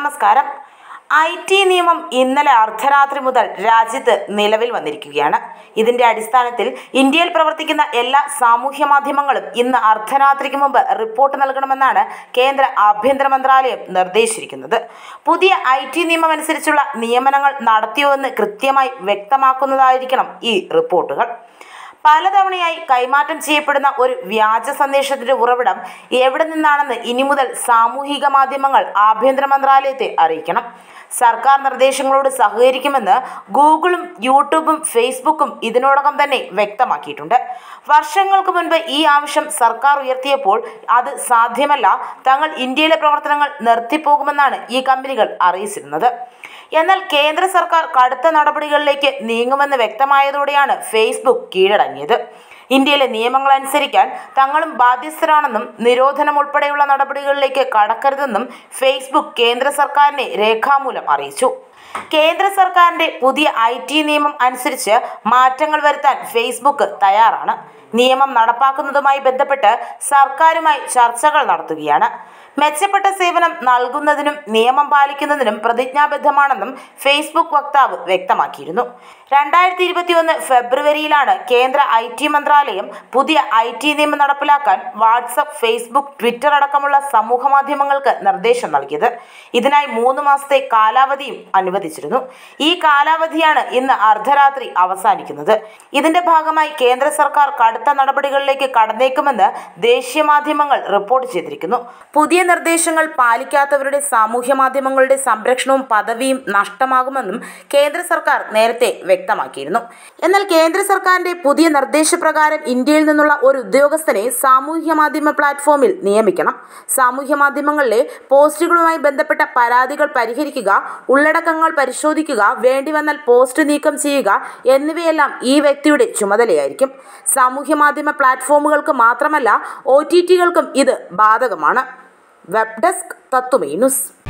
നമസ്കാരം I T നിയമം ഇന്നലെ അർദ്ധരാത്രി മുതൽ രാജ്യത്ത് നിലവിൽ വന്നിരിക്കുകയാണ് ഇതിന്റെ അടിസ്ഥാനത്തിൽ ഇന്ത്യയിൽ പ്രവർത്തിക്കുന്ന എല്ലാ സാമൂഹ്യ മാധ്യമങ്ങളും ഇന്ന് അർദ്ധരാത്രിക്ക് മുമ്പ് റിപ്പോർട്ട് നൽകണമെന്നാണ് കേന്ദ്ര ആഭ്യന്തര മന്ത്രാലയം നിർദ്ദേശിച്ചിരിക്കുന്നത് പുതിയ ഐ ടി നിയമം അനുസരിച്ചുള്ള നിയമനങ്ങൾ നടത്തിയോ എന്ന് കൃത്യമായി വ്യക്തമാക്കുന്നതായിരിക്കണം ഈ റിപ്പോർട്ടുകൾ പലതവണയായി കൈമാറ്റം ചെയ്യപ്പെടുന്ന ഒരു വ്യാജ സന്ദേശത്തിന്റെ ഉറവിടം എവിടെ നിന്നാണെന്ന് ഇനി മുതൽ സാമൂഹിക മാധ്യമങ്ങൾ ആഭ്യന്തര മന്ത്രാലയത്തെ അറിയിക്കണം സർക്കാർ നിർദ്ദേശങ്ങളോട് സഹകരിക്കുമെന്ന് ഗൂഗിളും യൂട്യൂബും ഫേസ്ബുക്കും ഇതിനോടകം തന്നെ വ്യക്തമാക്കിയിട്ടുണ്ട് വർഷങ്ങൾക്ക് മുൻപ് ഈ ആവശ്യം സർക്കാർ ഉയർത്തിയപ്പോൾ അത് സാധ്യമല്ല തങ്ങൾ ഇന്ത്യയിലെ പ്രവർത്തനങ്ങൾ നിർത്തിപ്പോകുമെന്നാണ് ഈ കമ്പനികൾ അറിയിച്ചിരുന്നത് എന്നാൽ കേന്ദ്ര സർക്കാർ കടുത്ത നടപടികളിലേക്ക് നീങ്ങുമെന്ന് വ്യക്തമായതോടെയാണ് ഫേസ്ബുക്ക് കീഴടങ്ങിയത് ഇന്ത്യയിലെ നിയമങ്ങൾ അനുസരിക്കാൻ തങ്ങളും ബാധ്യസ്ഥരാണെന്നും നിരോധനം ഉൾപ്പെടെയുള്ള നടപടികളിലേക്ക് കടക്കരുതെന്നും ഫേസ്ബുക്ക് കേന്ദ്ര സർക്കാരിനെ രേഖാമൂലം അറിയിച്ചു കേന്ദ്ര സർക്കാരിന്റെ പുതിയ ഐ ടി നിയമം അനുസരിച്ച് മാറ്റങ്ങൾ വരുത്താൻ ഫേസ്ബുക്ക് തയ്യാറാണ് നിയമം നടപ്പാക്കുന്നതുമായി ബന്ധപ്പെട്ട് സർക്കാരുമായി ചർച്ചകൾ നടത്തുകയാണ് മെച്ചപ്പെട്ട സേവനം നൽകുന്നതിനും നിയമം പാലിക്കുന്നതിനും പ്രതിജ്ഞാബദ്ധമാണെന്നും ഫേസ്ബുക്ക് വക്താവ് വ്യക്തമാക്കിയിരുന്നു രണ്ടായിരത്തി ഇരുപത്തിയൊന്ന് ഫെബ്രുവരിയിലാണ് കേന്ദ്ര ഐ ടി മന്ത്രാലയം പുതിയ ഐ ടി നിയമം നടപ്പിലാക്കാൻ വാട്സപ്പ് ഫേസ്ബുക്ക് ട്വിറ്റർ അടക്കമുള്ള സമൂഹ മാധ്യമങ്ങൾക്ക് നിർദ്ദേശം നൽകിയത് ഇതിനായി മൂന്ന് മാസത്തെ കാലാവധിയും അനുവദിച്ചിരുന്നു ഈ കാലാവധിയാണ് ഇന്ന് അർദ്ധരാത്രി അവസാനിക്കുന്നത് ഇതിന്റെ ഭാഗമായി കേന്ദ്ര സർക്കാർ കടുത്ത നടപടികളിലേക്ക് കടന്നേക്കുമെന്ന് ദേശീയ മാധ്യമങ്ങൾ റിപ്പോർട്ട് ചെയ്തിരിക്കുന്നു പുതിയ നിർദ്ദേശങ്ങൾ പാലിക്കാത്തവരുടെ സാമൂഹ്യ മാധ്യമങ്ങളുടെ സംരക്ഷണവും പദവിയും നഷ്ടമാകുമെന്നും കേന്ദ്ര സർക്കാർ നേരത്തെ വ്യക്തമാക്കിയിരുന്നു എന്നാൽ കേന്ദ്ര സർക്കാരിന്റെ പുതിയ നിർദ്ദേശപ്രകാരം ഇന്ത്യയിൽ നിന്നുള്ള ഒരു ഉദ്യോഗസ്ഥനെ സാമൂഹ്യ മാധ്യമ പ്ലാറ്റ്ഫോമിൽ നിയമിക്കണം സാമൂഹ്യ മാധ്യമങ്ങളിലെ പോസ്റ്റുകളുമായി ബന്ധപ്പെട്ട പരാതികൾ പരിഹരിക്കുക ഉള്ളടക്കങ്ങൾ പരിശോധിക്കുക വേണ്ടിവന്നാൽ പോസ്റ്റ് നീക്കം ചെയ്യുക എന്നിവയെല്ലാം ഈ വ്യക്തിയുടെ ചുമതലയായിരിക്കും സാമൂഹ്യ മാധ്യമ പ്ലാറ്റ്ഫോമുകൾക്ക് മാത്രമല്ല ഒ ടി ടികൾക്കും ഇത് ബാധകമാണ് വെബ് ഡെസ്ക് തത്തുമേ ന്യൂസ്